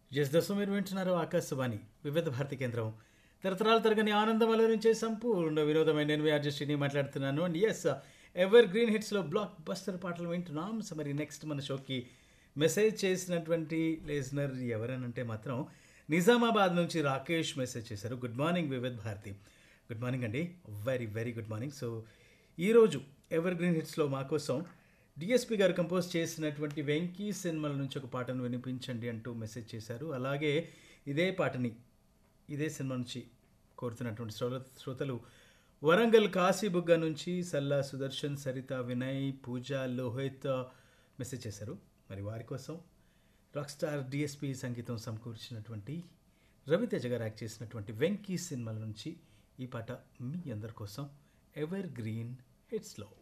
yes దశ మీరు వింటున్నారు ఆకాశవాణి వివిధ భారతి కేంద్రం తరతరాలు తరగని ఆనందం అలరించే సంపూర్ణ వినోదమైన నేను మీ ఆర్జస్టిని మాట్లాడుతున్నాను అండ్ ఎస్ ఎవర్ గ్రీన్ హిట్స్లో బ్లాక్ బస్టర్ పాటలు వింటున్నాం సో మరి నెక్స్ట్ మన షోకి మెసేజ్ చేసినటువంటి లేజనర్ ఎవరనంటే మాత్రం నిజామాబాద్ నుంచి రాకేష్ మెసేజ్ చేశారు good morning Vividh Bharati good morning అండి very very good morning so ఈరోజు ఎవర్ గ్రీన్ హిట్స్లో మా కోసం డిఎస్పి గారు కంపోజ్ చేసినటువంటి వెంకీ సినిమాల నుంచి ఒక పాటను వినిపించండి అంటూ మెసేజ్ చేశారు అలాగే ఇదే పాటని ఇదే సినిమా నుంచి కోరుతున్నటువంటి శ్రోత శ్రోతలు వరంగల్ కాశీబుగ్గ నుంచి సల్లా సుదర్శన్ సరిత వినయ్ పూజ లోహిత్ మెసేజ్ చేశారు మరి వారి కోసం రాక్ స్టార్ డిఎస్పి సంగీతం సమకూర్చినటువంటి రవితేజ గారు యాక్ట్ చేసినటువంటి వెంకీ సినిమాల నుంచి ఈ పాట మీ అందరి కోసం ఎవర్ గ్రీన్ హిట్స్లో